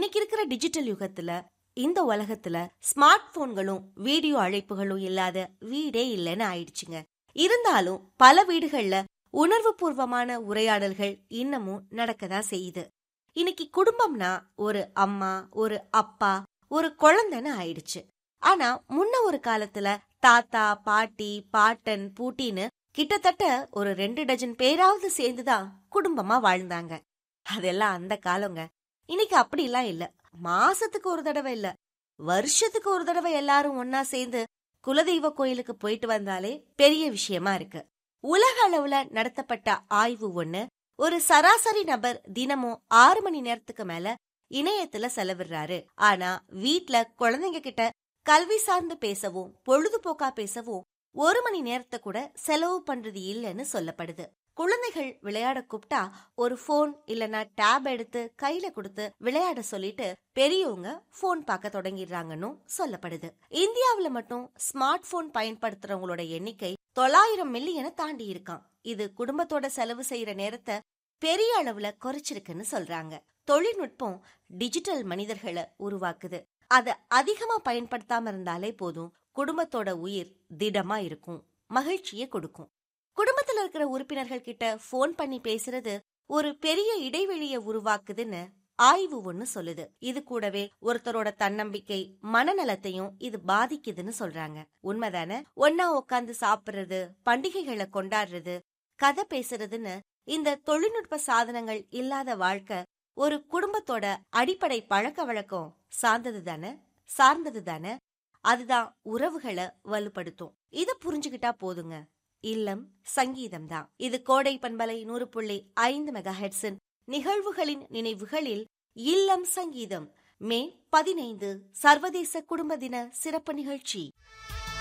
இன்னைக்கு இருக்கிற டிஜிட்டல் யுகத்துல இந்த உலகத்துல ஸ்மார்ட் போன்களும் வீடியோ அழைப்புகளும் இல்லாத வீடே இல்லைன்னு ஆயிடுச்சுங்க இருந்தாலும் பல வீடுகள்ல உணர்வுபூர்வமான உரையாடல்கள் இன்னமும் நடக்கதான் செய்யுது இன்னைக்கு குடும்பம்னா ஒரு அம்மா ஒரு அப்பா ஒரு குழந்தைன்னு ஆயிடுச்சு ஆனா முன்ன ஒரு காலத்துல தாத்தா பாட்டி பாட்டன் பூட்டின்னு கிட்டத்தட்ட ஒரு ரெண்டு டஜன் பேராவது சேர்ந்துதான் குடும்பமா வாழ்ந்தாங்க அதெல்லாம் அந்த காலங்க இன்னைக்கு அப்படிலாம் இல்ல மாசத்துக்கு ஒரு தடவை இல்ல வருஷத்துக்கு ஒரு தடவை எல்லாரும் ஒன்னா சேர்ந்து குலதெய்வ கோயிலுக்கு போயிட்டு வந்தாலே பெரிய விஷயமா இருக்கு உலக அளவுல நடத்தப்பட்ட ஆய்வு ஒண்ணு ஒரு சராசரி நபர் தினமும் ஆறு மணி நேரத்துக்கு மேல இணையத்துல செலவிடுறாரு ஆனா வீட்ல குழந்தைங்க கிட்ட கல்வி சார்ந்து பேசவும் பொழுதுபோக்கா பேசவும் ஒரு மணி நேரத்தை கூட செலவு பண்றது இல்லைன்னு சொல்லப்படுது குழந்தைகள் விளையாட கூப்பிட்டா ஒரு போன் இல்லனா டேப் எடுத்து கையில கொடுத்து விளையாட சொல்லிட்டு பெரியவங்க போன் பார்க்க தொடங்கிடுறாங்கன்னு சொல்லப்படுது இந்தியாவுல மட்டும் ஸ்மார்ட் போன் பயன்படுத்துறவங்களோட எண்ணிக்கை தொள்ளாயிரம் மில்லியனை தாண்டி இருக்கான் இது குடும்பத்தோட செலவு செய்யற நேரத்தை பெரிய அளவுல குறைச்சிருக்குன்னு சொல்றாங்க தொழில்நுட்பம் டிஜிட்டல் மனிதர்களை உருவாக்குது அத அதிகமா பயன்படுத்தாம இருந்தாலே போதும் குடும்பத்தோட உயிர் திடமா இருக்கும் மகிழ்ச்சியை கொடுக்கும் குடும்பத்துல இருக்கிற உறுப்பினர்கள் கிட்ட போன் பண்ணி பேசுறது ஒரு பெரிய இடைவெளியை உருவாக்குதுன்னு ஆய்வு ஒண்ணு சொல்லுது இது கூடவே ஒருத்தரோட தன்னம்பிக்கை மனநலத்தையும் இது பாதிக்குதுன்னு சொல்றாங்க உண்மைதானே ஒன்னா உட்காந்து சாப்பிடுறது பண்டிகைகளை கொண்டாடுறது கதை பேசுறதுன்னு இந்த தொழில்நுட்ப சாதனங்கள் இல்லாத வாழ்க்கை ஒரு குடும்பத்தோட அடிப்படை பழக்க வழக்கம் சார்ந்தது தானே சார்ந்தது தானே அதுதான் உறவுகளை வலுப்படுத்தும் இத புரிஞ்சுக்கிட்டா போதுங்க இல்லம் சங்கீதம் தான் இது கோடை பண்பலை நூறு புள்ளி ஐந்து மெகா ஹெட்ஸின் நிகழ்வுகளின் நினைவுகளில் இல்லம் சங்கீதம் மே பதினைந்து சர்வதேச குடும்ப தின சிறப்பு நிகழ்ச்சி